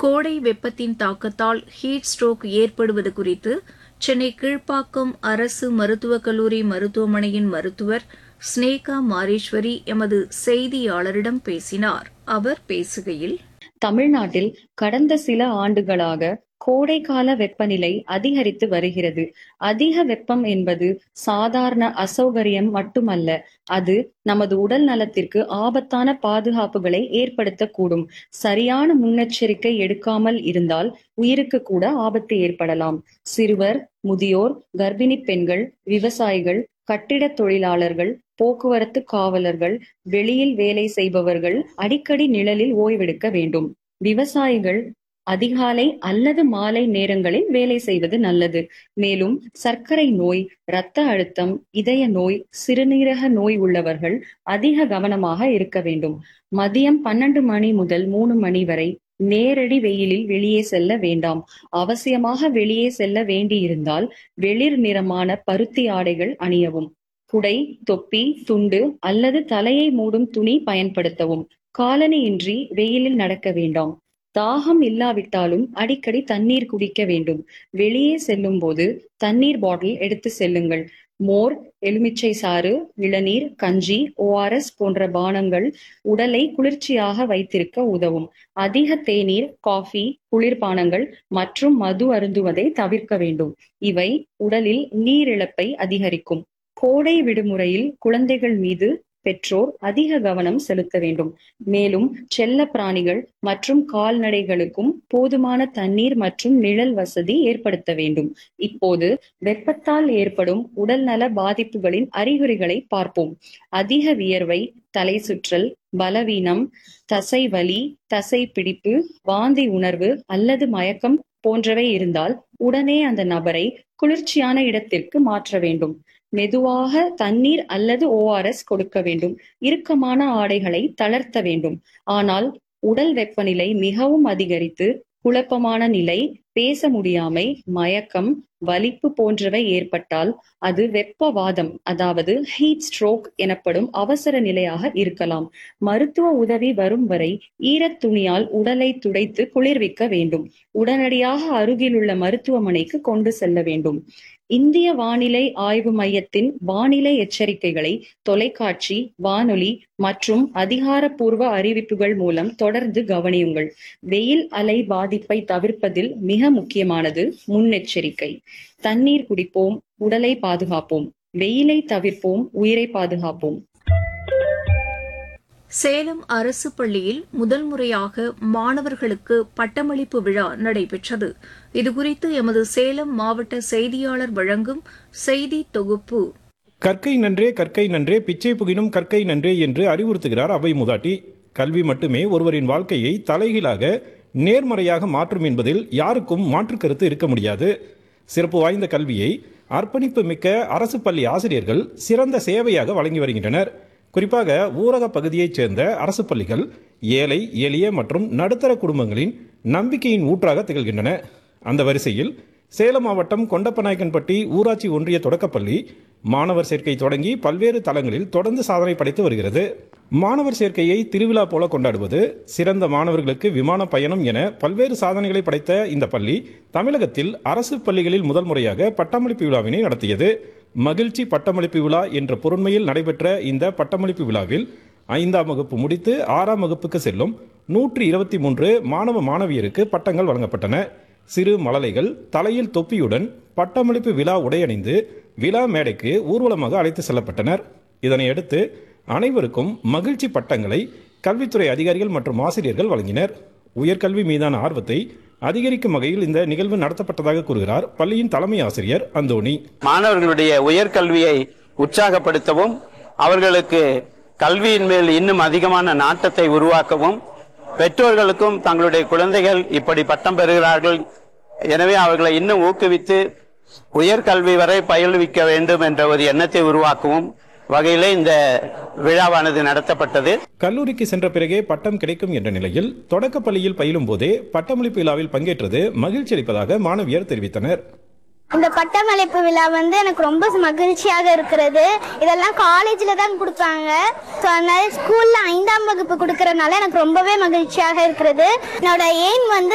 கோடை வெப்பத்தின் தாக்கத்தால் ஹீட் ஸ்ட்ரோக் ஏற்படுவது குறித்து சென்னை கீழ்ப்பாக்கம் அரசு மருத்துவக் கல்லூரி மருத்துவமனையின் மருத்துவர் ஸ்னேகா மாரேஸ்வரி எமது செய்தியாளரிடம் பேசினார் அவர் பேசுகையில் தமிழ்நாட்டில் கடந்த சில ஆண்டுகளாக கோடைக்கால வெப்பநிலை அதிகரித்து வருகிறது அதிக வெப்பம் என்பது சாதாரண அசௌகரியம் மட்டுமல்ல அது நமது உடல் நலத்திற்கு ஆபத்தான பாதுகாப்புகளை ஏற்படுத்தக்கூடும் சரியான முன்னெச்சரிக்கை எடுக்காமல் இருந்தால் உயிருக்கு கூட ஆபத்து ஏற்படலாம் சிறுவர் முதியோர் கர்ப்பிணி பெண்கள் விவசாயிகள் கட்டிடத் தொழிலாளர்கள் போக்குவரத்து காவலர்கள் வெளியில் வேலை செய்பவர்கள் அடிக்கடி நிழலில் ஓய்வெடுக்க வேண்டும் விவசாயிகள் அதிகாலை அல்லது மாலை நேரங்களில் வேலை செய்வது நல்லது மேலும் சர்க்கரை நோய் இரத்த அழுத்தம் இதய நோய் சிறுநீரக நோய் உள்ளவர்கள் அதிக கவனமாக இருக்க வேண்டும் மதியம் பன்னெண்டு மணி முதல் மூணு மணி வரை நேரடி வெயிலில் வெளியே செல்ல வேண்டாம் அவசியமாக வெளியே செல்ல வேண்டியிருந்தால் வெளிர் நிறமான பருத்தி ஆடைகள் அணியவும் குடை தொப்பி துண்டு அல்லது தலையை மூடும் துணி பயன்படுத்தவும் காலணியின்றி வெயிலில் நடக்க வேண்டாம் தாகம் இல்லாவிட்டாலும் அடிக்கடி தண்ணீர் குடிக்க வேண்டும் வெளியே செல்லும் போது தண்ணீர் பாட்டில் எடுத்து செல்லுங்கள் மோர் எலுமிச்சை சாறு இளநீர் கஞ்சி ஓஆர்எஸ் போன்ற பானங்கள் உடலை குளிர்ச்சியாக வைத்திருக்க உதவும் அதிக தேநீர் காஃபி குளிர்பானங்கள் மற்றும் மது அருந்துவதை தவிர்க்க வேண்டும் இவை உடலில் நீரிழப்பை அதிகரிக்கும் கோடை விடுமுறையில் குழந்தைகள் மீது பெற்றோர் அதிக கவனம் செலுத்த வேண்டும் மேலும் செல்ல பிராணிகள் மற்றும் கால்நடைகளுக்கும் போதுமான தண்ணீர் மற்றும் நிழல் வசதி ஏற்படுத்த வேண்டும் இப்போது வெப்பத்தால் ஏற்படும் உடல்நல பாதிப்புகளின் அறிகுறிகளை பார்ப்போம் அதிக வியர்வை தலை சுற்றல் பலவீனம் தசை வலி தசை பிடிப்பு வாந்தி உணர்வு அல்லது மயக்கம் போன்றவை இருந்தால் உடனே அந்த நபரை குளிர்ச்சியான இடத்திற்கு மாற்ற வேண்டும் மெதுவாக தண்ணீர் அல்லது ஓஆர்எஸ் கொடுக்க வேண்டும் இறுக்கமான ஆடைகளை தளர்த்த வேண்டும் ஆனால் உடல் வெப்பநிலை மிகவும் அதிகரித்து குழப்பமான நிலை பேச முடியாமை மயக்கம் வலிப்பு போன்றவை ஏற்பட்டால் அது வெப்பவாதம் அதாவது ஹீட் ஸ்ட்ரோக் எனப்படும் அவசர நிலையாக இருக்கலாம் மருத்துவ உதவி வரும் வரை ஈரத் துணியால் உடலை துடைத்து குளிர்விக்க வேண்டும் உடனடியாக அருகிலுள்ள மருத்துவமனைக்கு கொண்டு செல்ல வேண்டும் இந்திய வானிலை ஆய்வு மையத்தின் வானிலை எச்சரிக்கைகளை தொலைக்காட்சி வானொலி மற்றும் அதிகாரப்பூர்வ அறிவிப்புகள் மூலம் தொடர்ந்து கவனியுங்கள் வெயில் அலை பாதிப்பை தவிர்ப்பதில் மிக முக்கியமானது முன்னெச்சரிக்கை தண்ணீர் குடிப்போம் உடலை பாதுகாப்போம் வெயிலை தவிர்ப்போம் உயிரை பாதுகாப்போம் சேலம் அரசு பள்ளியில் முதல் முறையாக மாணவர்களுக்கு பட்டமளிப்பு விழா நடைபெற்றது இதுகுறித்து எமது சேலம் மாவட்ட செய்தியாளர் வழங்கும் செய்தி தொகுப்பு கற்கை நன்றே கற்கை நன்றே பிச்சை புகினும் கற்கை நன்றே என்று அறிவுறுத்துகிறார் அவை முதாட்டி கல்வி மட்டுமே ஒருவரின் வாழ்க்கையை தலைகீழாக நேர்மறையாக மாற்றும் என்பதில் யாருக்கும் மாற்று கருத்து இருக்க முடியாது சிறப்பு வாய்ந்த கல்வியை அர்ப்பணிப்பு மிக்க அரசு பள்ளி ஆசிரியர்கள் சிறந்த சேவையாக வழங்கி வருகின்றனர் குறிப்பாக ஊரக பகுதியைச் சேர்ந்த அரசு பள்ளிகள் ஏழை எளிய மற்றும் நடுத்தர குடும்பங்களின் நம்பிக்கையின் ஊற்றாக திகழ்கின்றன அந்த வரிசையில் சேலம் மாவட்டம் கொண்டப்பநாயக்கன்பட்டி ஊராட்சி ஒன்றிய தொடக்கப்பள்ளி மாணவர் சேர்க்கை தொடங்கி பல்வேறு தளங்களில் தொடர்ந்து சாதனை படைத்து வருகிறது மாணவர் சேர்க்கையை திருவிழா போல கொண்டாடுவது சிறந்த மாணவர்களுக்கு விமான பயணம் என பல்வேறு சாதனைகளை படைத்த இந்த பள்ளி தமிழகத்தில் அரசு பள்ளிகளில் முதல் முறையாக பட்டமளிப்பு விழாவினை நடத்தியது மகிழ்ச்சி பட்டமளிப்பு விழா என்ற பொருண்மையில் நடைபெற்ற இந்த பட்டமளிப்பு விழாவில் ஐந்தாம் வகுப்பு முடித்து ஆறாம் வகுப்புக்கு செல்லும் நூற்றி இருபத்தி மூன்று மாணவ மாணவியருக்கு பட்டங்கள் வழங்கப்பட்டன சிறு மழலைகள் தலையில் தொப்பியுடன் பட்டமளிப்பு விழா உடையணிந்து விழா மேடைக்கு ஊர்வலமாக அழைத்து செல்லப்பட்டனர் இதனையடுத்து அனைவருக்கும் மகிழ்ச்சி பட்டங்களை கல்வித்துறை அதிகாரிகள் மற்றும் ஆசிரியர்கள் வழங்கினர் உயர்கல்வி மீதான ஆர்வத்தை அதிகரிக்கும் வகையில் இந்த நிகழ்வு நடத்தப்பட்டதாக கூறுகிறார் பள்ளியின் தலைமை ஆசிரியர் அந்தோணி மாணவர்களுடைய உயர்கல்வியை உற்சாகப்படுத்தவும் அவர்களுக்கு கல்வியின் மேல் இன்னும் அதிகமான நாட்டத்தை உருவாக்கவும் பெற்றோர்களுக்கும் தங்களுடைய குழந்தைகள் இப்படி பட்டம் பெறுகிறார்கள் எனவே அவர்களை இன்னும் ஊக்குவித்து உயர்கல்வி வரை பயில்விக்க வேண்டும் என்ற ஒரு எண்ணத்தை உருவாக்கவும் வகையிலே இந்த விழாவானது நடத்தப்பட்டது கல்லூரிக்கு சென்ற பிறகே பட்டம் கிடைக்கும் என்ற நிலையில் தொடக்கப் பள்ளியில் பயிலும் போதே பட்டமளிப்பு விழாவில் பங்கேற்றது மகிழ்ச்சி அளிப்பதாக மாணவியர் தெரிவித்தனர் இந்த பட்டமளிப்பு விழா வந்து எனக்கு ரொம்ப மகிழ்ச்சியாக இருக்கிறது இதெல்லாம் காலேஜில் தான் கொடுப்பாங்க ஸோ அதனால ஸ்கூலில் ஐந்தாம் வகுப்பு கொடுக்கறதுனால எனக்கு ரொம்பவே மகிழ்ச்சியாக இருக்கிறது என்னோட எய்ம் வந்து